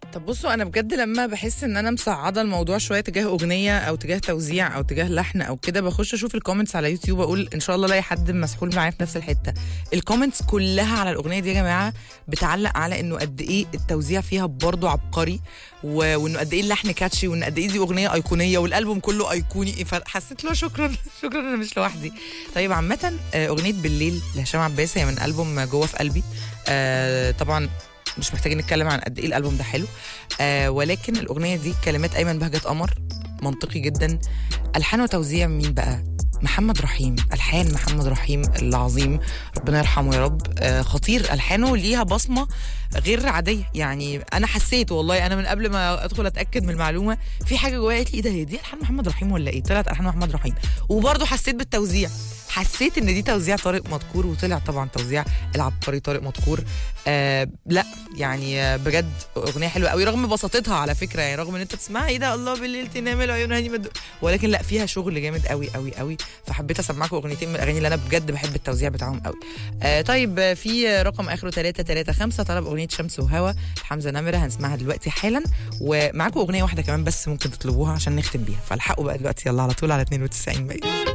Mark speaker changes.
Speaker 1: طب بصوا انا بجد لما بحس ان انا مصعده الموضوع شويه تجاه اغنيه او تجاه توزيع او تجاه لحن او كده بخش اشوف الكومنتس على يوتيوب اقول ان شاء الله الاقي حد مسحول معايا في نفس الحته الكومنتس كلها على الاغنيه دي يا جماعه بتعلق على انه قد ايه التوزيع فيها برضه عبقري و... وانه قد ايه اللحن كاتشي وان قد ايه دي اغنيه ايقونيه والالبوم كله ايقوني فحسيت له شكرا شكرا انا مش لوحدي طيب عامه آه، اغنيه بالليل لهشام عباس هي من البوم جوه في قلبي آه، طبعا مش محتاجين نتكلم عن قد ايه الالبوم ده حلو آه ولكن الاغنيه دي كلمات ايمن بهجت قمر منطقي جدا الحان وتوزيع مين بقى محمد رحيم الحان محمد رحيم العظيم ربنا يرحمه يا رب آه خطير الحانه ليها بصمه غير عاديه يعني انا حسيت والله انا من قبل ما ادخل اتاكد من المعلومه في حاجه جوايا قالت لي ايه ده هي دي الحان محمد رحيم ولا ايه طلعت الحان محمد رحيم وبرضه حسيت بالتوزيع حسيت ان دي توزيع طارق مدكور وطلع طبعا توزيع العبقري طارق مدكور آه لا يعني آه بجد اغنيه حلوه قوي رغم بساطتها على فكره يعني رغم ان انت تسمعها ايه ده الله بالليل تنام العيون هاني مد... ولكن لا فيها شغل جامد قوي قوي قوي فحبيت اسمعكم اغنيتين من الاغاني اللي انا بجد بحب التوزيع بتاعهم قوي آه طيب آه، في رقم اخره 335 طلب اغنيه شمس وهوا حمزه نمره هنسمعها دلوقتي حالا ومعاكم اغنيه واحده كمان بس ممكن تطلبوها عشان نختم بيها فالحقوا بقى دلوقتي يلا على طول على 92 بقى